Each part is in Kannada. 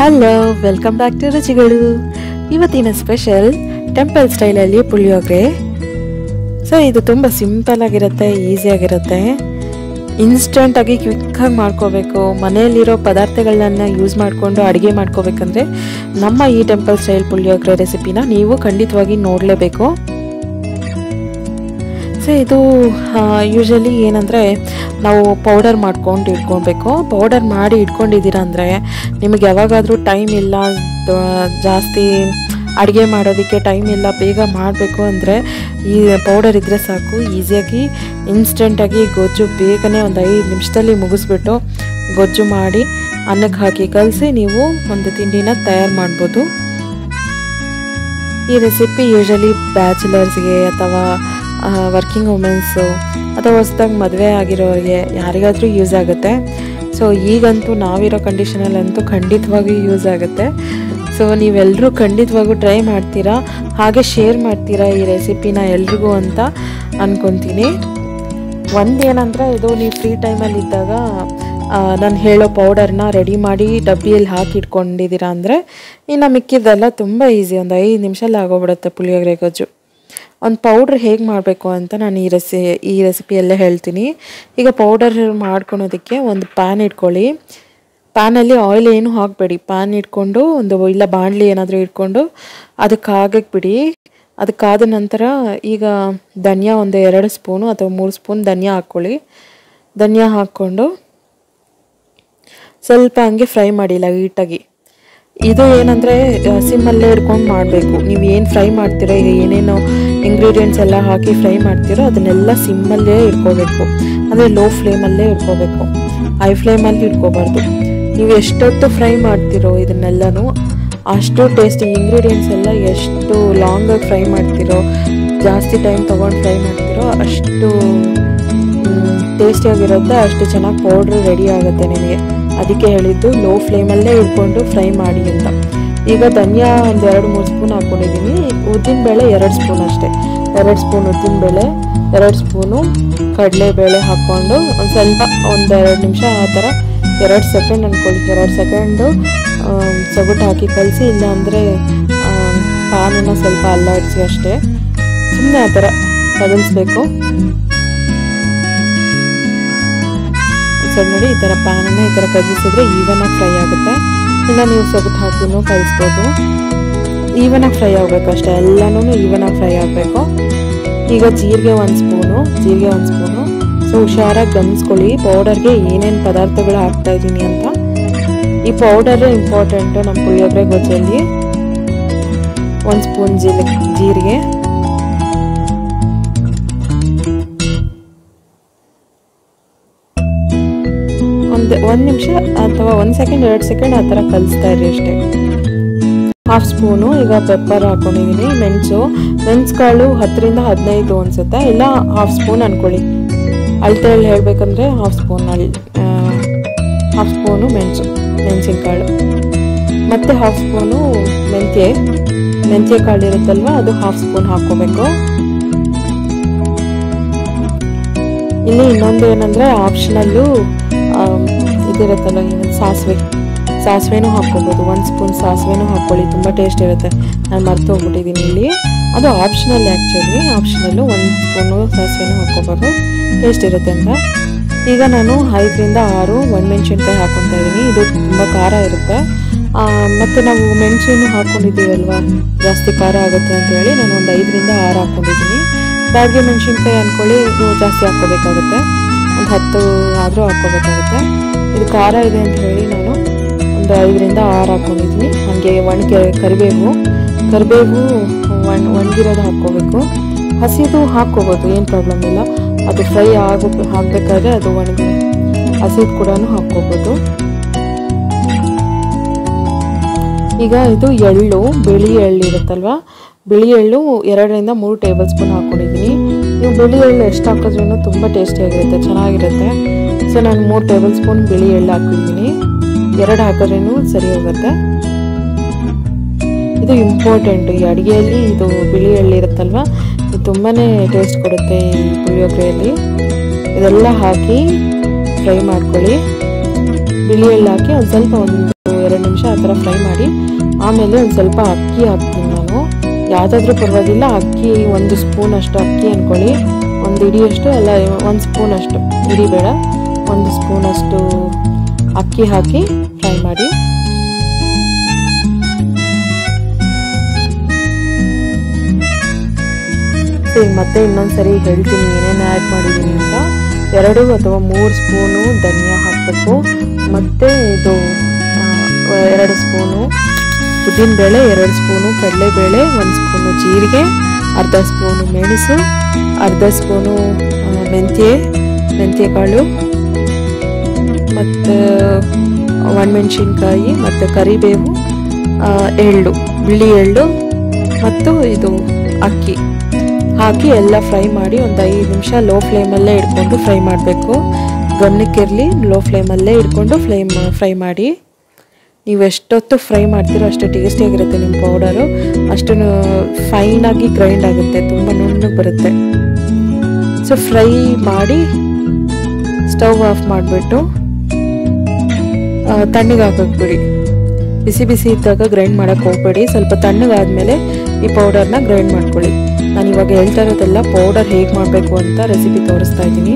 ಹಲೋ ವೆಲ್ಕಮ್ ಬ್ಯಾಕ್ ಟು ರುಚಿಗಳು ಇವತ್ತಿನ ಸ್ಪೆಷಲ್ ಟೆಂಪಲ್ ಸ್ಟೈಲಲ್ಲಿ ಪುಳಿಯೋಗರೆ ಸೊ ಇದು ತುಂಬ ಸಿಂಪಲ್ ಆಗಿರುತ್ತೆ ಈಸಿಯಾಗಿರುತ್ತೆ ಇನ್ಸ್ಟಂಟಾಗಿ ಕ್ವಿಕ್ಕಾಗಿ ಮಾಡ್ಕೋಬೇಕು ಮನೆಯಲ್ಲಿರೋ ಪದಾರ್ಥಗಳನ್ನ ಯೂಸ್ ಮಾಡಿಕೊಂಡು ಅಡುಗೆ ಮಾಡ್ಕೋಬೇಕಂದ್ರೆ ನಮ್ಮ ಈ ಟೆಂಪಲ್ ಸ್ಟೈಲ್ ಪುಳಿಯೋಗರೆ ರೆಸಿಪಿನ ನೀವು ಖಂಡಿತವಾಗಿ ನೋಡಲೇಬೇಕು ಸೊ ಇದು ಯೂಶಲಿ ಏನಂದರೆ ನಾವು ಪೌಡರ್ ಮಾಡ್ಕೊಂಡು ಇಟ್ಕೊಳ್ಬೇಕು ಪೌಡರ್ ಮಾಡಿ ಇಟ್ಕೊಂಡಿದ್ದೀರಾ ಅಂದರೆ ನಿಮಗೆ ಯಾವಾಗಾದರೂ ಟೈಮ್ ಇಲ್ಲ ದ- ಜಾಸ್ತಿ ಅಡುಗೆ ಮಾಡೋದಕ್ಕೆ ಟೈಮ್ ಇಲ್ಲ ಬೇಗ ಮಾಡಬೇಕು ಅಂದರೆ ಈ ಪೌಡರ್ ಇದ್ದರೆ ಸಾಕು ಈಸಿಯಾಗಿ ಇನ್ಸ್ಟೆಂಟಾಗಿ ಗೊಜ್ಜು ಬೇಗನೆ ಒಂದು ಐದು ನಿಮಿಷದಲ್ಲಿ ಮುಗಿಸ್ಬಿಟ್ಟು ಗೊಜ್ಜು ಮಾಡಿ ಅನ್ನಕ್ಕೆ ಹಾಕಿ ಕಲಸಿ ನೀವು ಒಂದು ತಿಂಡಿನ ತಯಾರು ಮಾಡ್ಬೋದು ಈ ರೆಸಿಪಿ ಯೂಶಲಿ ಬ್ಯಾಚುಲರ್ಸ್ಗೆ ಅಥವಾ ವರ್ಕಿಂಗ್ ವುಮೆನ್ಸು ಅಥವಾ ಹೊಸ್ದಾಗಿ ಮದುವೆ ಆಗಿರೋರಿಗೆ ಯಾರಿಗಾದರೂ ಯೂಸ್ ಆಗುತ್ತೆ ಸೊ ಈಗಂತೂ ನಾವಿರೋ ಕಂಡೀಷನಲ್ಲಂತೂ ಖಂಡಿತವಾಗಿಯೂ ಯೂಸ್ ಆಗುತ್ತೆ ಸೊ ನೀವೆಲ್ಲರೂ ಖಂಡಿತವಾಗೂ ಟ್ರೈ ಮಾಡ್ತೀರಾ ಹಾಗೆ ಶೇರ್ ಮಾಡ್ತೀರಾ ಈ ರೆಸಿಪಿನ ಎಲ್ರಿಗೂ ಅಂತ ಅನ್ಕೊತೀನಿ ಒಂದೇನಂದರೆ ಇದು ನೀವು ಫ್ರೀ ಟೈಮಲ್ಲಿ ಇದ್ದಾಗ ನಾನು ಹೇಳೋ ಪೌಡರ್ನ ರೆಡಿ ಮಾಡಿ ಡಬ್ಬಿಯಲ್ಲಿ ಹಾಕಿ ಇಟ್ಕೊಂಡಿದ್ದೀರಾ ಅಂದರೆ ಇನ್ನು ಮಿಕ್ಕಿದ್ದೆಲ್ಲ ತುಂಬ ಈಸಿ ಒಂದು ಐದು ನಿಮಿಷಲ್ಲಿ ಆಗೋಗ್ಬಿಡುತ್ತೆ ಪುಳಿಯೋಗರೆ ಗೊಜ್ಜು ಒಂದು ಪೌಡ್ರ್ ಹೇಗೆ ಮಾಡಬೇಕು ಅಂತ ನಾನು ಈ ರೆಸಿ ಈ ರೆಸಿಪಿಯಲ್ಲೇ ಹೇಳ್ತೀನಿ ಈಗ ಪೌಡರ್ ಮಾಡ್ಕೊಳೋದಕ್ಕೆ ಒಂದು ಪ್ಯಾನ್ ಇಟ್ಕೊಳ್ಳಿ ಪ್ಯಾನಲ್ಲಿ ಆಯಿಲ್ ಏನು ಹಾಕಬೇಡಿ ಪ್ಯಾನ್ ಇಟ್ಕೊಂಡು ಒಂದು ಇಲ್ಲ ಬಾಣಲಿ ಏನಾದರೂ ಇಟ್ಕೊಂಡು ಅದಕ್ಕೆ ಆಗಕ್ಕೆ ಬಿಡಿ ಅದಕ್ಕಾದ ನಂತರ ಈಗ ಧನಿಯಾ ಒಂದು ಎರಡು ಸ್ಪೂನು ಅಥವಾ ಮೂರು ಸ್ಪೂನ್ ಧನಿಯಾ ಹಾಕ್ಕೊಳ್ಳಿ ಧನಿಯಾ ಹಾಕ್ಕೊಂಡು ಸ್ವಲ್ಪ ಹಂಗೆ ಫ್ರೈ ಮಾಡಿ ಲೈಟಾಗಿ ಇದು ಏನಂದರೆ ಸಿಮ್ಮಲ್ಲೇ ಇಟ್ಕೊಂಡು ಮಾಡಬೇಕು ನೀವು ಏನು ಫ್ರೈ ಮಾಡ್ತೀರೋ ಈಗ ಏನೇನು ಇಂಗ್ರೀಡಿಯೆಂಟ್ಸ್ ಎಲ್ಲ ಹಾಕಿ ಫ್ರೈ ಮಾಡ್ತೀರೋ ಅದನ್ನೆಲ್ಲ ಸಿಮ್ಮಲ್ಲೇ ಇಟ್ಕೋಬೇಕು ಅಂದರೆ ಲೋ ಫ್ಲೇಮಲ್ಲೇ ಇಟ್ಕೋಬೇಕು ಹೈ ಫ್ಲೇಮಲ್ಲಿ ಇಟ್ಕೋಬಾರ್ದು ನೀವು ಎಷ್ಟೊತ್ತು ಫ್ರೈ ಮಾಡ್ತೀರೋ ಇದನ್ನೆಲ್ಲನೂ ಅಷ್ಟು ಟೇಸ್ಟಿ ಇಂಗ್ರೀಡಿಯೆಂಟ್ಸ್ ಎಲ್ಲ ಎಷ್ಟು ಲಾಂಗಾಗಿ ಫ್ರೈ ಮಾಡ್ತೀರೋ ಜಾಸ್ತಿ ಟೈಮ್ ತೊಗೊಂಡು ಫ್ರೈ ಮಾಡ್ತೀರೋ ಅಷ್ಟು ಟೇಸ್ಟಿಯಾಗಿರುತ್ತೆ ಅಷ್ಟು ಚೆನ್ನಾಗಿ ಪೌಡ್ರ್ ರೆಡಿ ಆಗುತ್ತೆ ನಿಮಗೆ ಅದಕ್ಕೆ ಹೇಳಿದ್ದು ಲೋ ಫ್ಲೇಮಲ್ಲೇ ಇಟ್ಕೊಂಡು ಫ್ರೈ ಮಾಡಿ ಅಂತ ಈಗ ಧನಿಯಾ ಒಂದು ಎರಡು ಮೂರು ಸ್ಪೂನ್ ಹಾಕ್ಕೊಂಡಿದ್ದೀನಿ ಉದ್ದಿನಬೇಳೆ ಎರಡು ಸ್ಪೂನ್ ಅಷ್ಟೇ ಎರಡು ಸ್ಪೂನ್ ಉದ್ದಿನಬೇಳೆ ಎರಡು ಸ್ಪೂನು ಕಡಲೆಬೇಳೆ ಹಾಕ್ಕೊಂಡು ಒಂದು ಸ್ವಲ್ಪ ಒಂದು ಎರಡು ನಿಮಿಷ ಆ ಥರ ಎರಡು ಸೆಕೆಂಡ್ ಅಂದ್ಕೊಳ್ಳಿ ಎರಡು ಸೆಕೆಂಡು ಸೊಗಟು ಹಾಕಿ ಕಲಸಿ ಇಲ್ಲಾಂದರೆ ಪಾನನ್ನು ಸ್ವಲ್ಪ ಅಲ್ಲಾಡಿಸಿ ಅಷ್ಟೇ ಸುಮ್ಮನೆ ಆ ಥರ ಕದಲಿಸ್ಬೇಕು ಸರಿ ನೋಡಿ ಈ ಥರ ಪ್ಯಾನನ್ನು ಈ ಥರ ಕದಿಸಿದ್ರೆ ಈವನಾಗಿ ಫ್ರೈ ಆಗುತ್ತೆ ಇಲ್ಲ ನೀವು ಸೊಗಟು ಹಾಕಿನೂ ಕಲಿಸ್ಬೋದು ಈವನಾಗಿ ಫ್ರೈ ಆಗಬೇಕು ಅಷ್ಟೇ ಎಲ್ಲನೂ ಈವನಾಗಿ ಫ್ರೈ ಆಗಬೇಕು ಈಗ ಜೀರಿಗೆ ಒಂದು ಸ್ಪೂನು ಜೀರಿಗೆ ಒಂದು ಸ್ಪೂನು ಸೊ ಹುಷಾರಾಗಿ ಗಮನಿಸ್ಕೊಳ್ಳಿ ಪೌಡರ್ಗೆ ಏನೇನು ಪದಾರ್ಥಗಳು ಹಾಕ್ತಾ ಇದ್ದೀನಿ ಅಂತ ಈ ಪೌಡರ್ ಇಂಪಾರ್ಟೆಂಟು ನಮ್ಮ ಪುಳಿಯೋಗರೆ ಗೊಜ್ಜಲ್ಲಿ ಒಂದು ಸ್ಪೂನ್ ಜೀಲಿ ಜೀರಿಗೆ ಒಂದು ಒಂದು ನಿಮಿಷ ಅಥವಾ ಒಂದು ಸೆಕೆಂಡ್ ಎರಡು ಸೆಕೆಂಡ್ ಆ ಥರ ಕಲಿಸ್ತಾ ಇರಿ ಅಷ್ಟೇ ಹಾಫ್ ಸ್ಪೂನು ಈಗ ಪೆಪ್ಪರ್ ಹಾಕೊಂಡಿದ್ದೀನಿ ಮೆಣಸು ಮೆಣಸು ಕಾಳು ಹತ್ತರಿಂದ ಹದಿನೈದು ಅನಿಸುತ್ತೆ ಇಲ್ಲ ಹಾಫ್ ಸ್ಪೂನ್ ಅಂದ್ಕೊಳ್ಳಿ ಅಳತೆಯಲ್ಲಿ ಹೇಳಬೇಕಂದ್ರೆ ಹಾಫ್ ಸ್ಪೂನ್ ಅಲ್ಲಿ ಹಾಫ್ ಸ್ಪೂನು ಮೆಣಸು ಮೆಣಸಿನಕಾಳು ಮತ್ತು ಹಾಫ್ ಸ್ಪೂನು ಮೆಂತ್ಯ ಮೆಂತ್ಯ ಕಾಳು ಇರುತ್ತಲ್ವ ಅದು ಹಾಫ್ ಸ್ಪೂನ್ ಹಾಕ್ಕೋಬೇಕು ಇಲ್ಲಿ ಇನ್ನೊಂದು ಏನಂದರೆ ಆಪ್ಷನಲ್ಲು ಇದಿರುತ್ತಲ್ಲ ಏನು ಸಾಸಿವೆ ಸಾಸಿವೆನೂ ಹಾಕ್ಕೋಬೋದು ಒಂದು ಸ್ಪೂನ್ ಸಾಸಿವೆನೂ ಹಾಕ್ಕೊಳ್ಳಿ ತುಂಬ ಟೇಸ್ಟ್ ಇರುತ್ತೆ ನಾನು ಮರ್ತು ಹೋಗ್ಬಿಟ್ಟಿದ್ದೀನಿ ಇಲ್ಲಿ ಅದು ಆಪ್ಷನಲ್ ಆ್ಯಕ್ಚುಲಿ ಆಪ್ಷನಲ್ಲು ಒಂದು ಸ್ಪೂನು ಸಾಸಿವೆನೂ ಹಾಕ್ಕೋಬೋದು ಟೇಸ್ಟ್ ಇರುತ್ತೆ ಅಂತ ಈಗ ನಾನು ಐದರಿಂದ ಆರು ಒಣಮೆಣ್ಸಿನ್ಕಾಯಿ ಹಾಕ್ಕೊತಾ ಇದ್ದೀನಿ ಇದು ತುಂಬ ಖಾರ ಇರುತ್ತೆ ಮತ್ತು ನಾವು ಮೆಣಸನ್ನು ಹಾಕ್ಕೊಂಡಿದ್ದೀವಲ್ವ ಜಾಸ್ತಿ ಖಾರ ಆಗುತ್ತೆ ಅಂತ ಹೇಳಿ ನಾನು ಒಂದು ಐದರಿಂದ ಆರು ಹಾಕ್ಕೊಂಡಿದ್ದೀನಿ ಬ್ಯಾಡ್ಗೆ ಮೆಣಸಿನ್ಕಾಯಿ ಅಂದ್ಕೊಳ್ಳಿ ನೀವು ಜಾಸ್ತಿ ಹಾಕ್ಕೋಬೇಕಾಗುತ್ತೆ ಒಂದು ಹತ್ತು ಆದರೂ ಹಾಕ್ಕೋಬೇಕಾಗುತ್ತೆ ಇದು ಖಾರ ಇದೆ ಅಂತ ಹೇಳಿ ನಾನು ಒಂದು ಐದರಿಂದ ಆರು ಹಾಕ್ಕೊಂಡಿದ್ದೀನಿ ಹಾಗೆ ಒಣಗೆ ಕರಿಬೇವು ಕರಿಬೇವು ಒಣ ಒಣಗಿರೋದು ಹಾಕ್ಕೋಬೇಕು ಹಸಿದು ಹಾಕ್ಕೋಬೋದು ಏನು ಪ್ರಾಬ್ಲಮ್ ಇಲ್ಲ ಅದು ಫ್ರೈ ಆಗೋ ಹಾಕಬೇಕಾದ್ರೆ ಅದು ಒಣಗಿ ಹಸಿದು ಕೂಡ ಹಾಕ್ಕೋಬೋದು ಈಗ ಇದು ಎಳ್ಳು ಬಿಳಿ ಎಳ್ಳು ಇರುತ್ತಲ್ವ ಬಿಳಿ ಎಳ್ಳು ಎರಡರಿಂದ ಮೂರು ಟೇಬಲ್ ಸ್ಪೂನ್ ಹಾಕ್ಕೊಂಡಿದ್ದೀನಿ ನೀವು ಬಿಳಿ ಎಳ್ಳು ಎಷ್ಟು ಹಾಕಿದ್ರೂ ತುಂಬ ಟೇಸ್ಟಿಯಾಗಿರುತ್ತೆ ಚೆನ್ನಾಗಿರುತ್ತೆ ಸೊ ನಾನು ಮೂರು ಟೇಬಲ್ ಸ್ಪೂನ್ ಬಿಳಿ ಎಳ್ಳು ಹಾಕಿದ್ದೀನಿ ಎರಡು ಹಾಕಿದ್ರೂ ಸರಿ ಹೋಗುತ್ತೆ ಇದು ಇಂಪಾರ್ಟೆಂಟ್ ಈ ಅಡುಗೆಯಲ್ಲಿ ಇದು ಬಿಳಿ ಎಳ್ಳು ಇರುತ್ತಲ್ವ ಇದು ತುಂಬಾ ಟೇಸ್ಟ್ ಕೊಡುತ್ತೆ ಈ ಪುಳಿಯೋಗರೆಯಲ್ಲಿ ಇದೆಲ್ಲ ಹಾಕಿ ಫ್ರೈ ಮಾಡ್ಕೊಳ್ಳಿ ಬಿಳಿ ಎಳ್ಳು ಹಾಕಿ ಒಂದು ಸ್ವಲ್ಪ ಒಂದು ಎರಡು ನಿಮಿಷ ಆ ಥರ ಫ್ರೈ ಮಾಡಿ ಆಮೇಲೆ ಒಂದು ಸ್ವಲ್ಪ ಅಕ್ಕಿ ಹಾಕ್ತೀನಿ ನಾನು ಯಾವುದಾದ್ರೂ ಪರವಾಗಿಲ್ಲ ಅಕ್ಕಿ ಒಂದು ಸ್ಪೂನ್ ಅಷ್ಟು ಅಕ್ಕಿ ಅಂದ್ಕೊಳ್ಳಿ ಒಂದು ಇಡಿಯಷ್ಟು ಅಲ್ಲ ಒಂದು ಸ್ಪೂನ್ ಅಷ್ಟು ಇಡಿ ಬೇಡ ಒಂದು ಸ್ಪೂನ್ ಅಷ್ಟು ಅಕ್ಕಿ ಹಾಕಿ ಫ್ರೈ ಮಾಡಿ ಈಗ ಮತ್ತೆ ಇನ್ನೊಂದ್ಸರಿ ಹೇಳ್ತೀನಿ ಏನೇನು ಆ್ಯಡ್ ಮಾಡಿದ್ದೀನಿ ಅಂತ ಎರಡು ಅಥವಾ ಮೂರು ಸ್ಪೂನು ಧನಿಯಾ ಹಾಕಬೇಕು ಮತ್ತು ಇದು ಆ, ಎರಡು ಸ್ಪೂನು ಉದ್ದಿನಬೇಳೆ ಎರಡು ಸ್ಪೂನು ಕಡಲೆಬೇಳೆ ಒಂದು ಸ್ಪೂನು ಜೀರಿಗೆ ಅರ್ಧ ಸ್ಪೂನು ಮೆಣಸು ಅರ್ಧ ಸ್ಪೂನು ಆ, ಮೆಂತ್ಯ ಮೆಂತ್ಯ ಕಾಳು ಮತ್ತು ಒಣಮೆಣ್ಸಿನ್ಕಾಯಿ ಮತ್ತು ಕರಿಬೇವು ಆ, ಎಳ್ಳು ಬಿಳಿ ಎಳ್ಳು ಮತ್ತು ಇದು ಅಕ್ಕಿ ಹಾಕಿ ಎಲ್ಲ ಫ್ರೈ ಮಾಡಿ ಒಂದು ಐದು ನಿಮಿಷ ಲೋ ಫ್ಲೇಮಲ್ಲೇ ಇಟ್ಕೊಂಡು ಫ್ರೈ ಮಾಡಬೇಕು ಗಮನಕ್ಕಿರಲಿ ಲೋ ಫ್ಲೇಮಲ್ಲೇ ಇಟ್ಕೊಂಡು ಫ್ಲೇಮ್ ಫ್ರೈ ಮಾಡಿ ನೀವು ಎಷ್ಟೊತ್ತು ಫ್ರೈ ಮಾಡ್ತೀರೋ ಅಷ್ಟು ಟೇಸ್ಟಿಯಾಗಿರುತ್ತೆ ನಿಮ್ಮ ಪೌಡರು ಅಷ್ಟು ಫೈನಾಗಿ ಗ್ರೈಂಡ್ ಆಗುತ್ತೆ ತುಂಬ ನುಣ್ಣಗೆ ಬರುತ್ತೆ ಸೊ ಫ್ರೈ ಮಾಡಿ ಸ್ಟವ್ ಆಫ್ ಮಾಡಿಬಿಟ್ಟು ತಣ್ಣಗೆ ಹಾಕಕ್ಕೆ ಬಿಡಿ ಬಿಸಿ ಬಿಸಿ ಇದ್ದಾಗ ಗ್ರೈಂಡ್ ಮಾಡೋಕ್ಕೆ ಹೋಗ್ಬೇಡಿ ಸ್ವಲ್ಪ ತಣ್ಣಗಾದ್ಮೇಲೆ ಈ ಪೌಡರ್ನ ಗ್ರೈಂಡ್ ಮಾಡ್ಕೊಳ್ಳಿ ನಾನು ಇವಾಗ ಹೇಳ್ತಾ ಇರೋದೆಲ್ಲ ಪೌಡರ್ ಹೇಗೆ ಮಾಡಬೇಕು ಅಂತ ರೆಸಿಪಿ ತೋರಿಸ್ತಾ ಇದ್ದೀನಿ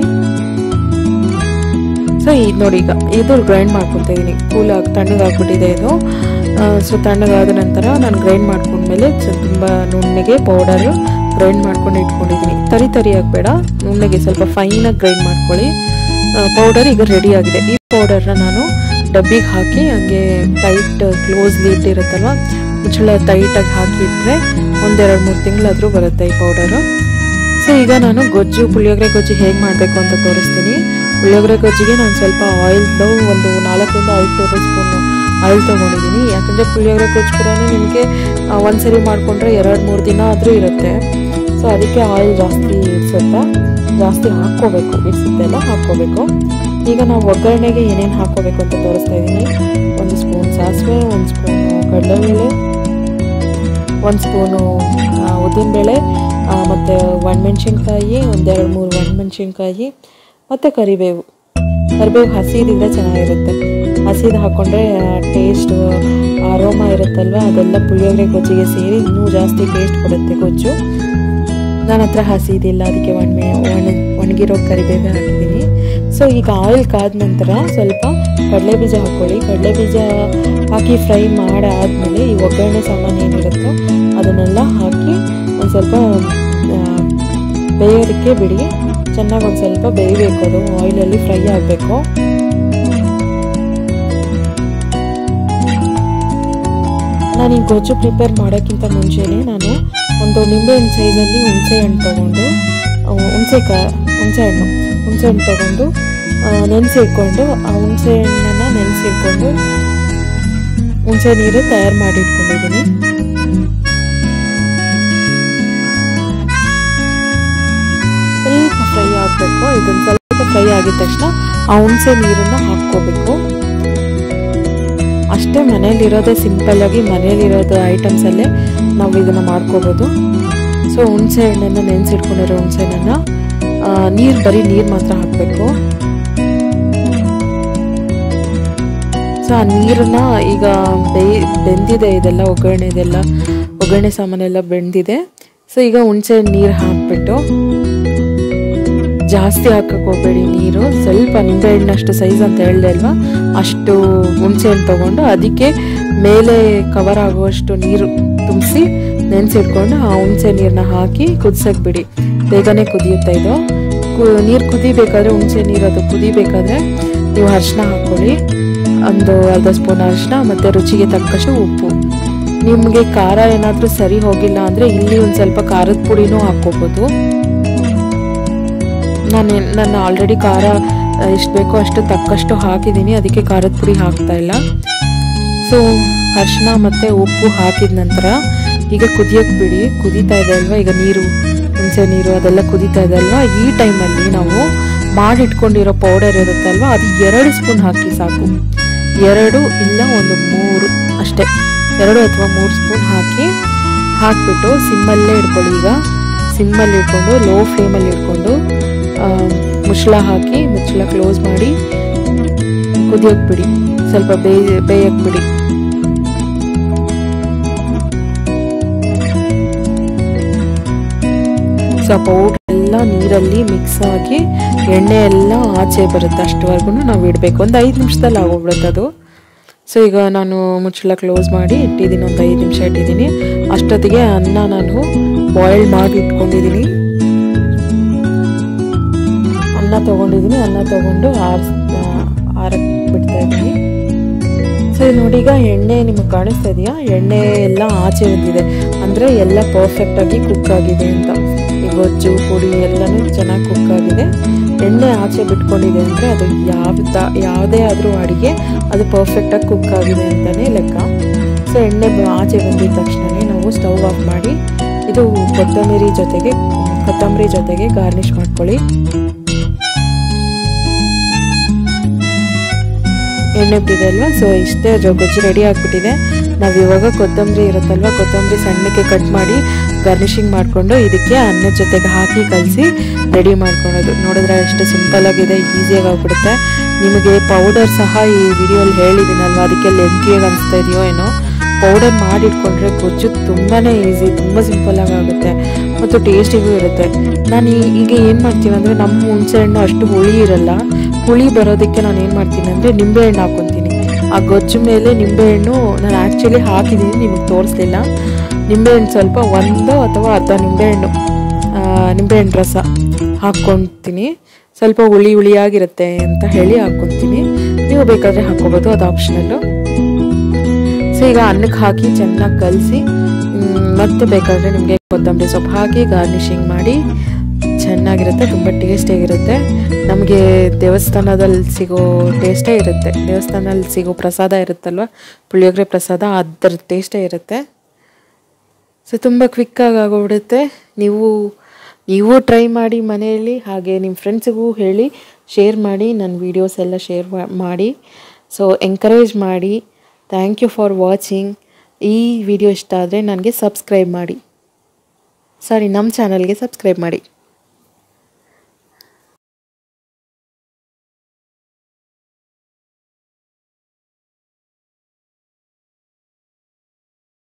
ಸೊ ಇದು ನೋಡಿ ಈಗ ಇದು ಗ್ರೈಂಡ್ ಮಾಡ್ಕೊತಾ ಇದ್ದೀನಿ ಕೂಲ್ ಆಗಿ ತಣ್ಣಗಾಗ್ಬಿಟ್ಟಿದೆ ಇದು ಸೊ ತಣ್ಣಗಾದ ನಂತರ ನಾನು ಗ್ರೈಂಡ್ ಮಾಡ್ಕೊಂಡ್ಮೇಲೆ ತುಂಬ ನುಣ್ಣಗೆ ಪೌಡರ್ ಗ್ರೈಂಡ್ ಮಾಡ್ಕೊಂಡು ಇಟ್ಕೊಂಡಿದ್ದೀನಿ ತರಿ ತರಿ ಆಗಬೇಡ ನುಣ್ಣಗೆ ಸ್ವಲ್ಪ ಫೈನಾಗಿ ಗ್ರೈಂಡ್ ಮಾಡ್ಕೊಳ್ಳಿ ಪೌಡರ್ ಈಗ ರೆಡಿ ಆಗಿದೆ ಈ ಪೌಡರ್ನ ನಾನು ಡಬ್ಬಿಗೆ ಹಾಕಿ ಹಂಗೆ ಟೈಟ್ ಕ್ಲೋಸ್ ಲಿಡ್ ಇರುತ್ತಲ್ವ ಮುಚ್ಚಳ ಟೈಟಾಗಿ ಹಾಕಿ ಇಟ್ಟರೆ ಒಂದೆರಡು ಮೂರು ತಿಂಗಳಾದರೂ ಬರುತ್ತೆ ಈ ಪೌಡರು ಸೊ ಈಗ ನಾನು ಗೊಜ್ಜು ಪುಳಿಯೋಗರೆ ಗೊಜ್ಜು ಹೇಗೆ ಮಾಡಬೇಕು ಅಂತ ತೋರಿಸ್ತೀನಿ ಪುಳಿಯೋಗರೆ ಗೊಜ್ಜಿಗೆ ನಾನು ಸ್ವಲ್ಪ ಆಯಿಲ್ದು ಒಂದು ನಾಲ್ಕರಿಂದ ಐದು ಟೇಬಲ್ ಸ್ಪೂನು ಆಯಿಲ್ ತೊಗೊಂಡಿದ್ದೀನಿ ಯಾಕಂದರೆ ಪುಳಿಯೋಗರೆ ಗೊಜ್ಜು ಕೂಡ ನಿಮಗೆ ಒಂದ್ಸರಿ ಮಾಡಿಕೊಂಡ್ರೆ ಎರಡು ಮೂರು ದಿನ ಆದರೂ ಇರುತ್ತೆ ಸೊ ಅದಕ್ಕೆ ಆಯಿಲ್ ಜಾಸ್ತಿ ಇಡ್ಸುತ್ತೆ ಜಾಸ್ತಿ ಹಾಕ್ಕೋಬೇಕು ಇಡ್ಸುತ್ತೆಲ್ಲ ಹಾಕ್ಕೋಬೇಕು ಈಗ ನಾವು ಒಗ್ಗರಣೆಗೆ ಏನೇನು ಹಾಕ್ಕೋಬೇಕು ಅಂತ ತೋರಿಸ್ತಾ ಇದ್ದೀನಿ ಒಂದು ಸ್ಪೂನ್ ಸಾಸಿವೆ ಒಂದು ಸ್ಪೂನು ಕಡಲೆಬೇಳೆ ಒಂದು ಸ್ಪೂನು ಉದ್ದಿನಬೇಳೆ ಮತ್ತು ಒಣಮೆಣ್ಸಿನ್ಕಾಯಿ ಒಂದೆರಡು ಮೂರು ಒಣಮೆಣ್ಸಿನ್ಕಾಯಿ ಮತ್ತು ಕರಿಬೇವು ಕರಿಬೇವು ಹಸಿದಿಂದ ಚೆನ್ನಾಗಿರುತ್ತೆ ಹಸಿದು ಹಾಕ್ಕೊಂಡ್ರೆ ಟೇಸ್ಟ್ ಆರೋಮ ಇರುತ್ತಲ್ವ ಅದೆಲ್ಲ ಪುಳಿಯೋಗರೆ ಗೊಜ್ಜಿಗೆ ಸೇರಿ ಇನ್ನೂ ಜಾಸ್ತಿ ಟೇಸ್ಟ್ ಕೊಡುತ್ತೆ ಗೊಜ್ಜು ನನ್ನ ಹತ್ರ ಹಸಿದಿಲ್ಲ ಅದಕ್ಕೆ ಒಣಮೆ ಒಣ ಒಣಗಿರೋ ಕರಿಬೇವು ಹಾಕಿದ್ದೀನಿ ಸೊ ಈಗ ಆಯಿಲ್ ಕಾದ ನಂತರ ಸ್ವಲ್ಪ ಕಡಲೆ ಬೀಜ ಹಾಕ್ಕೊಳ್ಳಿ ಕಡಲೆ ಬೀಜ ಹಾಕಿ ಫ್ರೈ ಮಾಡಾದ್ಮೇಲೆ ಈ ಒಗ್ಗರಣೆ ಸಾಮಾನು ಏನಿರುತ್ತೋ ಅದನ್ನೆಲ್ಲ ಹಾಕಿ ಒಂದು ಸ್ವಲ್ಪ ಆ, ಬೇಯೋದಕ್ಕೆ ಬಿಡಿ ಚೆನ್ನಾಗಿ ಒಂದು ಸ್ವಲ್ಪ ಬೇಯಬೇಕು ಅದು ಆಯಿಲಲ್ಲಿ ಫ್ರೈ ಆಗಬೇಕು ನಾನು ಈ ಗೊಜ್ಜು ಪ್ರಿಪೇರ್ ಮಾಡೋಕ್ಕಿಂತ ಮುಂಚೆನೇ ನಾನು ಒಂದು ನಿಂಬೆಹಣ್ಣು ಸೈಜಲ್ಲಿ ಹುಣಸೆ ಹಣ್ಣು ತೊಗೊಂಡು ಹುಣಸೆಕಾಯಿ ಹುಣಸೆ ಹಣ್ಣು ಹುಣಸೆ ಹಣ್ಣು ತೊಗೊಂಡು ನೆನೆಸಿ ಇಟ್ಕೊಂಡು ಆ ಹುಣಸೆ ಹಣ್ಣನ್ನು ನೆನೆಸಿ ಇಟ್ಕೊಂಡು ಹುಣಸೆ ನೀರು ತಯಾರು ಮಾಡಿ ಇಟ್ಕೊಂಡಿದ್ದೀನಿ ಸ್ವಲ್ಪ ಫ್ರೈ ಆಗಬೇಕು ಇದನ್ನು ಸ್ವಲ್ಪ ಫ್ರೈ ಆಗಿದ ತಕ್ಷಣ ಆ ಹುಣಸೆ ನೀರನ್ನು ಹಾಕ್ಕೋಬೇಕು ಅಷ್ಟೇ ಮನೇಲಿರೋದೇ ಸಿಂಪಲ್ ಆಗಿ ಮನೇಲಿರೋದು ಐಟಮ್ಸಲ್ಲೇ ನಾವು ಇದನ್ನು ಮಾಡ್ಕೋಬೋದು ಸೊ ಹುಣಸೆ ಹಣ್ಣನ್ನು ನೆನೆಸಿಟ್ಕೊಂಡಿರೋ ಹುಣಸೆ ಹಣ್ಣನ್ನು ನೀರು ಬರೀ ನೀರು ಮಾತ್ರ ಹಾಕಬೇಕು ಸೊ ಆ ನೀರನ್ನ ಈಗ ಬೇಯ್ ಬೆಂದಿದೆ ಇದೆಲ್ಲ ಒಗ್ಗರಣೆ ಇದೆಲ್ಲ ಒಗ್ಗರಣೆ ಸಾಮಾನೆಲ್ಲ ಬೆಂದಿದೆ ಸೊ ಈಗ ಹುಣಸೆ ನೀರು ಹಾಕ್ಬಿಟ್ಟು ಜಾಸ್ತಿ ಹಾಕಕ್ಕೆ ಹೋಗಬೇಡಿ ನೀರು ಸ್ವಲ್ಪ ನಿಂಬೆಹಣ್ಣಷ್ಟು ಸೈಜ್ ಅಂತ ಹೇಳಿದೆ ಅಲ್ವಾ ಅಷ್ಟು ಹುಣಸೆ ಹಣ್ಣು ತೊಗೊಂಡು ಅದಕ್ಕೆ ಮೇಲೆ ಕವರ್ ಆಗುವಷ್ಟು ನೀರು ತುಂಬಿಸಿ ನೆನೆಸಿಟ್ಕೊಂಡು ಆ ಹುಣಸೆ ನೀರನ್ನ ಹಾಕಿ ಕುದಿಸಕ್ಕೆ ಬಿಡಿ ಬೇಗನೆ ಕುದಿಯುತ್ತೆ ಇದು ನೀರು ಕುದಿಬೇಕಾದ್ರೆ ಹುಣಸೆ ನೀರು ಅದು ಕುದಿಬೇಕಾದ್ರೆ ನೀವು ಅರಿಶಿನ ಹಾಕ್ಕೊಳ್ಳಿ ಒಂದು ಅರ್ಧ ಸ್ಪೂನ್ ಅರಿಶಿನ ಮತ್ತು ರುಚಿಗೆ ತಕ್ಕಷ್ಟು ಉಪ್ಪು ನಿಮಗೆ ಖಾರ ಏನಾದರೂ ಸರಿ ಹೋಗಿಲ್ಲ ಅಂದರೆ ಇಲ್ಲಿ ಒಂದು ಸ್ವಲ್ಪ ಖಾರದ ಪುಡಿನೂ ಹಾಕ್ಕೋಬೋದು ನಾನು ನಾನು ಆಲ್ರೆಡಿ ಖಾರ ಎಷ್ಟು ಬೇಕೋ ಅಷ್ಟು ತಕ್ಕಷ್ಟು ಹಾಕಿದ್ದೀನಿ ಅದಕ್ಕೆ ಖಾರದ ಪುಡಿ ಹಾಕ್ತಾ ಇಲ್ಲ ಸೊ ಅರಿಶಿನ ಮತ್ತು ಉಪ್ಪು ಹಾಕಿದ ನಂತರ ಈಗ ಕುದಿಯೋಕ್ಕೆ ಬಿಡಿ ಕುದೀತಾ ಇದೆ ಅಲ್ವಾ ಈಗ ನೀರು ಹುಣಸೆ ನೀರು ಅದೆಲ್ಲ ಕುದೀತಾ ಇದೆ ಅಲ್ವಾ ಈ ಟೈಮಲ್ಲಿ ನಾವು ಮಾಡಿಟ್ಕೊಂಡಿರೋ ಪೌಡರ್ ಇರುತ್ತಲ್ವ ಅದು ಎರಡು ಸ್ಪೂನ್ ಹಾಕಿ ಸಾಕು ಎರಡು ಇಲ್ಲ ಒಂದು ಮೂರು ಅಷ್ಟೇ ಎರಡು ಅಥವಾ ಮೂರು ಸ್ಪೂನ್ ಹಾಕಿ ಹಾಕ್ಬಿಟ್ಟು ಸಿಮ್ಮಲ್ಲೇ ಇಟ್ಕೊಳ್ಳಿ ಈಗ ಸಿಮ್ಮಲ್ಲಿ ಇಟ್ಕೊಂಡು ಲೋ ಫ್ಲೇಮಲ್ಲಿ ಇಟ್ಕೊಂಡು ಮುಚ್ಚಳ ಹಾಕಿ ಮುಚ್ಚಳ ಕ್ಲೋಸ್ ಮಾಡಿ ಕುದಿಯೋಕ್ಕೆ ಬಿಡಿ ಸ್ವಲ್ಪ ಬೇಯ ಬೇಯಕ್ಕೆ ಬಿಡಿ ಸೊ ಆ ಪೌಡ್ರ್ ಎಲ್ಲ ನೀರಲ್ಲಿ ಮಿಕ್ಸ್ ಆಗಿ ಎಣ್ಣೆ ಎಲ್ಲ ಆಚೆ ಬರುತ್ತೆ ಅಷ್ಟವರೆಗೂ ನಾವು ಇಡಬೇಕು ಒಂದು ಐದು ನಿಮಿಷದಲ್ಲಿ ಆಗೋಗ್ಬಿಡುತ್ತೆ ಅದು ಸೊ ಈಗ ನಾನು ಮುಚ್ಚಳ ಕ್ಲೋಸ್ ಮಾಡಿ ಇಟ್ಟಿದ್ದೀನಿ ಒಂದು ಐದು ನಿಮಿಷ ಇಟ್ಟಿದ್ದೀನಿ ಅಷ್ಟೊತ್ತಿಗೆ ಅನ್ನ ನಾನು ಬಾಯ್ಲ್ ಮಾಡಿ ಇಟ್ಕೊಂಡಿದ್ದೀನಿ ಅನ್ನ ತೊಗೊಂಡಿದ್ದೀನಿ ಅನ್ನ ತೊಗೊಂಡು ಆರ್ಸ್ ಆರಕ್ಕೆ ಬಿಡ್ತಾ ಇದ್ದೀನಿ ಸೊ ಇದು ನೋಡಿ ಈಗ ಎಣ್ಣೆ ನಿಮಗೆ ಕಾಣಿಸ್ತಾ ಇದೆಯಾ ಎಣ್ಣೆ ಎಲ್ಲ ಆಚೆ ಬಂದಿದೆ ಅಂದರೆ ಎಲ್ಲ ಪರ್ಫೆಕ್ಟಾಗಿ ಕುಕ್ ಆಗಿದೆ ಅಂತ ಈ ಗೊಜ್ಜು ಪುಡಿ ಎಲ್ಲನೂ ಚೆನ್ನಾಗಿ ಕುಕ್ ಆಗಿದೆ ಎಣ್ಣೆ ಆಚೆ ಬಿಟ್ಕೊಂಡಿದೆ ಅಂದರೆ ಅದು ಯಾವ್ದ ಯಾವುದೇ ಆದರೂ ಅಡುಗೆ ಅದು ಪರ್ಫೆಕ್ಟಾಗಿ ಕುಕ್ ಆಗಿದೆ ಅಂತಲೇ ಲೆಕ್ಕ ಸೊ ಎಣ್ಣೆ ಬ- ಆಚೆ ಬಂದಿದ ತಕ್ಷಣವೇ ನಾವು ಸ್ಟವ್ ಆಫ್ ಮಾಡಿ ಇದು ಕೊತ್ತಂಬರಿ ಜೊತೆಗೆ ಕೊತ್ತಂಬರಿ ಜೊತೆಗೆ ಗಾರ್ನಿಷ್ ಮಾಡ್ಕೊಳ್ಳಿ ಎಣ್ಣೆ ಬಿಟ್ಟಿದೆ ಅಲ್ವಾ ಸೊ ಇಷ್ಟೇ ಜೊ- ಗೊಜ್ಜು ರೆಡಿ ಆಗಿಬಿಟ್ಟಿದೆ ನಾವು ಇವಾಗ ಕೊತ್ತಂಬರಿ ಇರುತ್ತಲ್ವ ಕೊತ್ತಂಬರಿ ಸಣ್ಣಕ್ಕೆ ಕಟ್ ಮಾಡಿ ಗಾರ್ನಿಷಿಂಗ್ ಮಾಡಿಕೊಂಡು ಇದಕ್ಕೆ ಅನ್ನದ ಜೊತೆಗೆ ಹಾಕಿ ಕಲಸಿ ರೆಡಿ ಮಾಡ್ಕೊಳೋದು ನೋಡಿದ್ರೆ ಎಷ್ಟು ಸಿಂಪಲ್ ಆಗಿದೆ ಈಸಿಯಾಗಿ ಆಗ್ಬಿಡುತ್ತೆ ನಿಮಗೆ ಪೌಡರ್ ಸಹ ಈ ವಿಡಿಯೋಲಿ ಹೇಳಿದ್ದೀನಲ್ವ ಅದಕ್ಕೆ ಲೆಂತಿಯಾಗಿ ಅನಿಸ್ತಾ ಇದೆಯೋ ಏನೋ ಪೌಡರ್ ಮಾಡಿಟ್ಕೊಂಡ್ರೆ ಗೊಜ್ಜು ತುಂಬಾ ಈಸಿ ತುಂಬ ಸಿಂಪಲ್ಲಾಗಿ ಆಗುತ್ತೆ ಮತ್ತು ಟೇಸ್ಟಿಗೂ ಇರುತ್ತೆ ನಾನು ಈ- ಈಗ ಏನು ಮಾಡ್ತೀನಿ ಅಂದರೆ ನಮ್ಮ ಹುಣಸೆ ಹಣ್ಣು ಅಷ್ಟು ಹುಳಿ ಇರಲ್ಲ ಹುಳಿ ಬರೋದಕ್ಕೆ ನಾನು ಏನು ಮಾಡ್ತೀನಿ ಅಂದರೆ ನಿಂಬೆಹಣ್ಣು ಹಾಕ್ಕೊತೀನಿ ಆ ಗೊಜ್ಜು ಮೇಲೆ ನಿಂಬೆಹಣ್ಣು ನಾನು ಆ್ಯಕ್ಚುಲಿ ಹಾಕಿದ್ದೀನಿ ನಿಮಗೆ ತೋರಿಸ್ಲಿಲ್ಲ ನಿಂಬೆಹಣ್ಣು ಸ್ವಲ್ಪ ಒಂದು ಅಥವಾ ಅರ್ಧ ನಿಂಬೆಹಣ್ಣು ಆ, ನಿಂಬೆಹಣ್ಣು ರಸ ಹಾಕ್ಕೊತೀನಿ ಸ್ವಲ್ಪ ಹುಳಿ ಹುಳಿಯಾಗಿರುತ್ತೆ ಅಂತ ಹೇಳಿ ಹಾಕ್ಕೊತೀನಿ ನೀವು ಬೇಕಾದರೆ ಹಾಕ್ಕೋಬೋದು ಅದು ಆಪ್ಷನಲ್ಲು ಸೊ ಈಗ ಅನ್ನಕ್ಕೆ ಹಾಕಿ ಚೆನ್ನಾಗಿ ಕಲಸಿ ಮತ್ತೆ ಬೇಕಾದರೆ ನಿಮಗೆ ಕೊತ್ತಂಬರಿ ಸೊಪ್ಪು ಹಾಕಿ ಗಾರ್ನಿಷಿಂಗ್ ಮಾಡಿ ಚೆನ್ನಾಗಿರುತ್ತೆ ತುಂಬ ಟೇಸ್ಟಿಯಾಗಿರುತ್ತೆ ನಮಗೆ ದೇವಸ್ಥಾನದಲ್ಲಿ ಸಿಗೋ ಟೇಸ್ಟೇ ಇರುತ್ತೆ ದೇವಸ್ಥಾನದಲ್ಲಿ ಸಿಗೋ ಪ್ರಸಾದ ಇರುತ್ತಲ್ವ ಪುಳಿಯೋಗರೆ ಪ್ರಸಾದ ಅದರ ಟೇಸ್ಟೇ ಇರುತ್ತೆ ಸೊ ತುಂಬ ಕ್ವಿಕ್ಕಾಗಿ ಆಗೋಗ್ಬಿಡುತ್ತೆ ನೀವು ನೀವು ಟ್ರೈ ಮಾಡಿ ಮನೆಯಲ್ಲಿ ಹಾಗೆ ನಿಮ್ಮ ಫ್ರೆಂಡ್ಸಿಗೂ ಹೇಳಿ ಶೇರ್ ಮಾಡಿ ನನ್ನ ವೀಡಿಯೋಸ್ ಎಲ್ಲ ಶೇರ್ ಮಾಡಿ ಸೊ ಎಂಕರೇಜ್ ಮಾಡಿ ಥ್ಯಾಂಕ್ ಯು ಫಾರ್ ವಾಚಿಂಗ್ ಈ ವಿಡಿಯೋ ಇಷ್ಟ ಆದರೆ ನನಗೆ ಸಬ್ಸ್ಕ್ರೈಬ್ ಮಾಡಿ ಸಾರಿ ನಮ್ಮ ಚಾನಲ್ಗೆ ಸಬ್ಸ್ಕ್ರೈಬ್ ಮಾಡಿ